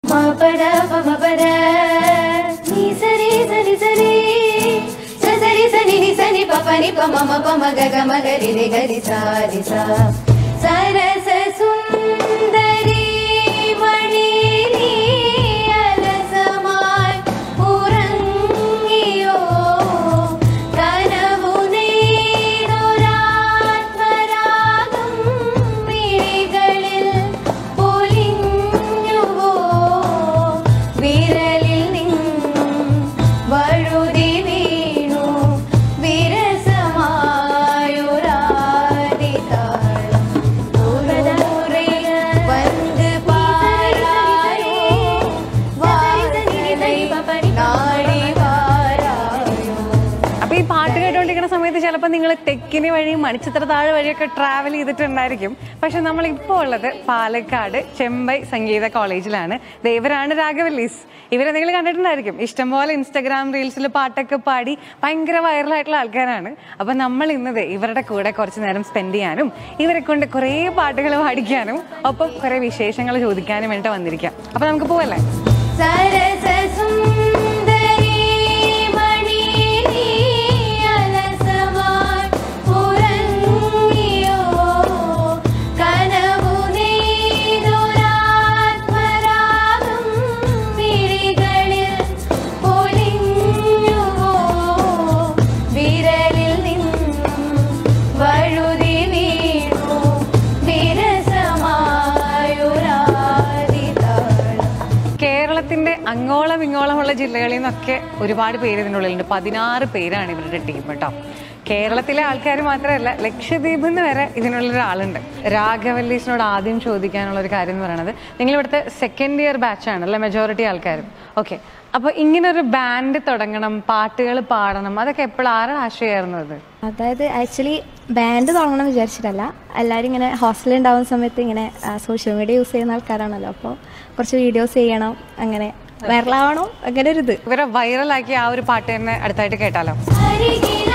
ma pa da pa ma pa da ni sa ni sa ni sa ni sa sa ni sa ni ni sa ni pa pa ni pa ma ma pa ma ga ga ma ga ri ri ga ri sa ri sa സരസ സുന്ദരി മണി നീ അലസമായി ഉറങ്ങിയോ കനവു നെയ്തൊരാത്മരാഗം മിഴികളിൽ പൊലിഞ്ഞുവോ വിരലിൽ നിന്നും വഴുതി വീണു വിരസമായൊരാദിതാളം ദൂരെ വന്ന് പാരായോ വാസനൈ നാടി വാരായോ അപ്പൊ ഈ പാട്ട് കേട്ടോണ്ടിരിക്കുന്ന സമയത്ത് ചിലപ്പോൾ നിങ്ങൾ തെക്കിനി വഴി മണിച്ചിത്ര താഴ് വഴിയൊക്കെ ട്രാവൽ ചെയ്തിട്ടുണ്ടായിരിക്കും പക്ഷെ നമ്മൾ ഇപ്പോൾ ഉള്ളത് പാലക്കാട് ചെമ്പൈ സംഗീത കോളേജിലാണ് ദേ ഇവരാണ് രാഘവല്ലീസ് ഇവരെ നിങ്ങൾ കണ്ടിട്ടുണ്ടായിരിക്കും ഇഷ്ടംപോലെ ഇൻസ്റ്റാഗ്രാം റീൽസിൽ പാട്ടൊക്കെ പാടി ഭയങ്കര വൈറലായിട്ടുള്ള ആൾക്കാരാണ് അപ്പൊ നമ്മൾ ഇന്ന് ദേ ഇവരുടെ കൂടെ കുറച്ച് നേരം സ്പെൻഡ് ചെയ്യാനും ഇവരെ കൊണ്ട് കുറേ പാട്ടുകൾ പാടിക്കാനും ഒപ്പം കുറെ വിശേഷങ്ങൾ ചോദിക്കാനും വേണ്ടിയിട്ട് വന്നിരിക്കാം അപ്പൊ നമുക്ക് പോവല്ലേ സരസ സുന്ദരി മണി നീ അലസമായി ഉറങ്ങിയോ കനവു നെയ്തൊരാത്മരാഗം മിഴികളിൽ പൊലിഞ്ഞുവോ വിരലിൽ നിന്നും വഴുതി വീണു വിരസമായൊരാദിതാളം കേരളത്തിന്റെ അങ്ങോളം ഇങ്ങോളമുള്ള ജില്ലകളിൽ നിന്നൊക്കെ ഒരുപാട് പേര് ഇതിനുള്ളിലുണ്ട് പതിനാറ് പേരാണ് ഇവരുടെ ടീം കേട്ടോ കേരളത്തിലെ ആൾക്കാർ മാത്രമല്ല ലക്ഷദ്വീപിൽ നിന്ന് വരെ ഇതിനുള്ളിൽ ഒരാളുണ്ട് രാഘവല്ലീസിനോട് ആദ്യം ചോദിക്കാനുള്ള ഒരു കാര്യം എന്ന് പറയുന്നത് നിങ്ങൾ ഇവിടുത്തെ സെക്കൻഡ് ഇയർ ബാച്ചാണ് അല്ലെ മെജോറിറ്റി ആൾക്കാരും ഓക്കെ അപ്പൊ ഇങ്ങനെ ഒരു ബാൻഡ് തുടങ്ങണം പാട്ടുകൾ പാടണം അതൊക്കെ എപ്പോഴും ആരുടെ ആശയമായിരുന്നു അത് അതായത് ആക്ച്വലി ബാൻഡ് തുടങ്ങണം എന്ന് വിചാരിച്ചിട്ടല്ല എല്ലാവരും ഇങ്ങനെ ഹോസ്റ്റലിൽ ഉണ്ടാവുന്ന സമയത്ത് ഇങ്ങനെ സോഷ്യൽ മീഡിയ യൂസ് ചെയ്യുന്ന ആൾക്കാരാണല്ലോ അപ്പോൾ കുറച്ച് വീഡിയോസ് ചെയ്യണം അങ്ങനെ വൈറലാവണം അങ്ങനെ ഒരു ഇത് ഇവരെ വൈറലാക്കി ആ ഒരു പാട്ട് തന്നെ അടുത്തായിട്ട് കേട്ടാലോ അരികിൽ